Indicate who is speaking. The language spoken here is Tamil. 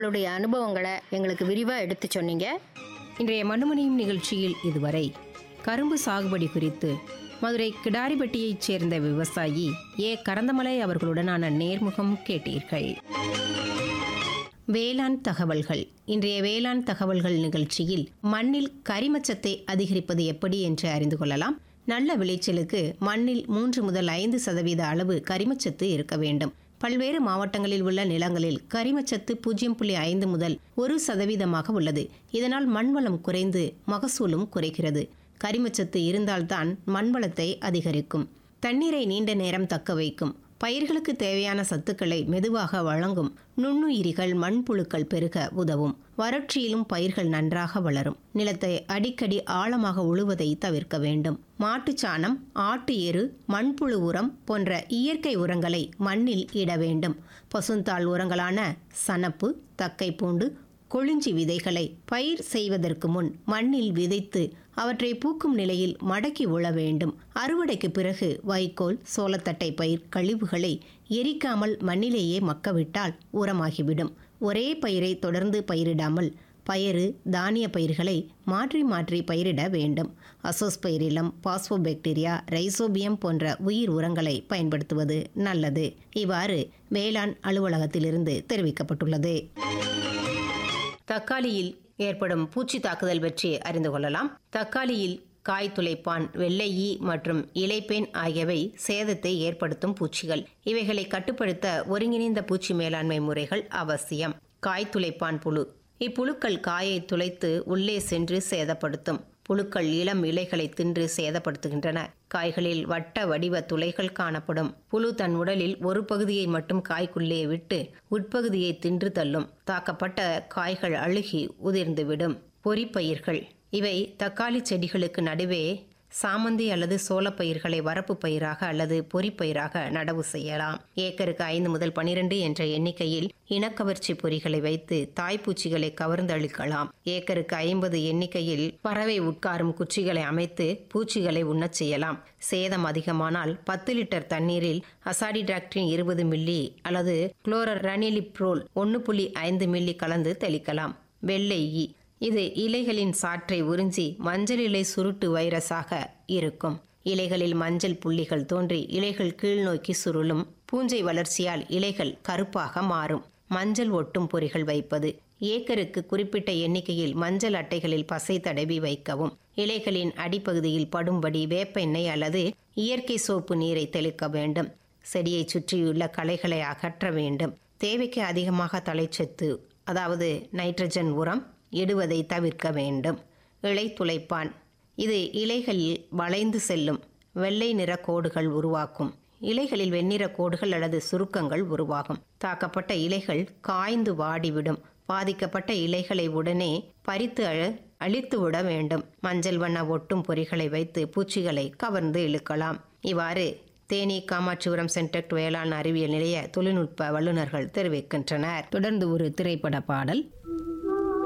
Speaker 1: உங்களுடைய அனுபவங்களை எங்களுக்கு விரிவாக எடுத்து சொன்னீங்க
Speaker 2: இன்றைய மண்ணுமணியும் நிகழ்ச்சியில் இதுவரை கரும்பு சாகுபடி குறித்து மதுரை கிடாரிப்பட்டியைச் சேர்ந்த விவசாயி ஏ கரந்தமலை அவர்களுடனான நேர்முகம் கேட்டீர்கள் வேளாண் தகவல்கள் இன்றைய வேளாண் தகவல்கள் நிகழ்ச்சியில் மண்ணில் கரிமச்சத்தை அதிகரிப்பது எப்படி என்று அறிந்து கொள்ளலாம் நல்ல விளைச்சலுக்கு மண்ணில் மூன்று முதல் ஐந்து சதவீத அளவு கரிமச்சத்து இருக்க வேண்டும் பல்வேறு மாவட்டங்களில் உள்ள நிலங்களில் கரிமச்சத்து பூஜ்ஜியம் புள்ளி ஐந்து முதல் ஒரு சதவீதமாக உள்ளது இதனால் மண்வளம் குறைந்து மகசூலும் குறைகிறது கரிமச்சத்து இருந்தால்தான் மண்வளத்தை அதிகரிக்கும் தண்ணீரை நீண்ட நேரம் தக்க வைக்கும் பயிர்களுக்கு தேவையான சத்துக்களை மெதுவாக வழங்கும் நுண்ணுயிரிகள் மண்புழுக்கள் பெருக உதவும் வறட்சியிலும் பயிர்கள் நன்றாக வளரும் நிலத்தை அடிக்கடி ஆழமாக உழுவதை தவிர்க்க வேண்டும் மாட்டுச்சாணம் ஆட்டு எரு மண்புழு உரம் போன்ற இயற்கை உரங்களை மண்ணில் இட வேண்டும் பசுந்தாள் உரங்களான சணப்பு தக்கைப்பூண்டு கொழிஞ்சி விதைகளை பயிர் செய்வதற்கு முன் மண்ணில் விதைத்து அவற்றை பூக்கும் நிலையில் மடக்கி உழ வேண்டும் அறுவடைக்கு பிறகு வைக்கோல் சோளத்தட்டை பயிர் கழிவுகளை எரிக்காமல் மண்ணிலேயே மக்கவிட்டால் உரமாகிவிடும் ஒரே பயிரை தொடர்ந்து பயிரிடாமல் பயறு தானிய பயிர்களை மாற்றி மாற்றி பயிரிட வேண்டும் அசோஸ்பைரிலம் பாஸ்போபாக்டீரியா ரைசோபியம் போன்ற உயிர் உரங்களை பயன்படுத்துவது நல்லது இவ்வாறு வேளாண் அலுவலகத்திலிருந்து தெரிவிக்கப்பட்டுள்ளது தக்காளியில் ஏற்படும் பூச்சி தாக்குதல் பற்றி அறிந்து கொள்ளலாம் தக்காளியில் காய் துளைப்பான் வெள்ளை ஈ மற்றும் இலைப்பேன் ஆகியவை சேதத்தை ஏற்படுத்தும் பூச்சிகள் இவைகளை கட்டுப்படுத்த ஒருங்கிணைந்த பூச்சி மேலாண்மை முறைகள் அவசியம் காய் துளைப்பான் புழு இப்புழுக்கள் காயை துளைத்து உள்ளே சென்று சேதப்படுத்தும் புழுக்கள் இளம் இலைகளை தின்று சேதப்படுத்துகின்றன காய்களில் வட்ட வடிவ துளைகள் காணப்படும் புழு தன் உடலில் ஒரு பகுதியை மட்டும் காய்க்குள்ளே விட்டு உட்பகுதியை தின்று தள்ளும் தாக்கப்பட்ட காய்கள் அழுகி உதிர்ந்துவிடும் பொறிப்பயிர்கள் இவை தக்காளி செடிகளுக்கு நடுவே சாமந்தி அல்லது சோளப்பயிர்களை வரப்பு பயிராக அல்லது பொறிப்பயிராக நடவு செய்யலாம் ஏக்கருக்கு ஐந்து முதல் பனிரெண்டு என்ற எண்ணிக்கையில் இனக்கவர்ச்சி பொறிகளை வைத்து தாய்ப்பூச்சிகளை கவர்ந்தளிக்கலாம் ஏக்கருக்கு ஐம்பது எண்ணிக்கையில் பறவை உட்காரும் குச்சிகளை அமைத்து பூச்சிகளை உண்ணச் செய்யலாம் சேதம் அதிகமானால் பத்து லிட்டர் தண்ணீரில் அசாடிடாக்டின் இருபது மில்லி அல்லது குளோரனிலிப்ரோல் ஒன்று புள்ளி ஐந்து மில்லி கலந்து தெளிக்கலாம் வெள்ளை ஈ இது இலைகளின் சாற்றை உறிஞ்சி மஞ்சள் இலை சுருட்டு வைரஸாக இருக்கும் இலைகளில் மஞ்சள் புள்ளிகள் தோன்றி இலைகள் கீழ் நோக்கி சுருளும் பூஞ்சை வளர்ச்சியால் இலைகள் கருப்பாக மாறும் மஞ்சள் ஒட்டும் பொறிகள் வைப்பது ஏக்கருக்கு குறிப்பிட்ட எண்ணிக்கையில் மஞ்சள் அட்டைகளில் பசை தடவி வைக்கவும் இலைகளின் அடிப்பகுதியில் படும்படி வேப்ப எண்ணெய் அல்லது இயற்கை சோப்பு நீரை தெளிக்க வேண்டும் செடியை சுற்றியுள்ள களைகளை அகற்ற வேண்டும் தேவைக்கு அதிகமாக தலைச்சத்து அதாவது நைட்ரஜன் உரம் இடுவதை தவிர்க்க வேண்டும் இலை துளைப்பான் இது இலைகளில் வளைந்து செல்லும் வெள்ளை நிற கோடுகள் உருவாக்கும் இலைகளில் வெண்ணிற கோடுகள் அல்லது சுருக்கங்கள் உருவாகும் தாக்கப்பட்ட இலைகள் காய்ந்து வாடிவிடும் பாதிக்கப்பட்ட இலைகளை உடனே பறித்து அழ அழித்து விட வேண்டும் மஞ்சள் வண்ண ஒட்டும் பொறிகளை வைத்து பூச்சிகளை கவர்ந்து இழுக்கலாம் இவ்வாறு தேனி காமாட்சிபுரம் சென்டெக்ட் வேளாண் அறிவியல் நிலைய தொழில்நுட்ப வல்லுநர்கள் தெரிவிக்கின்றனர் தொடர்ந்து ஒரு திரைப்பட பாடல்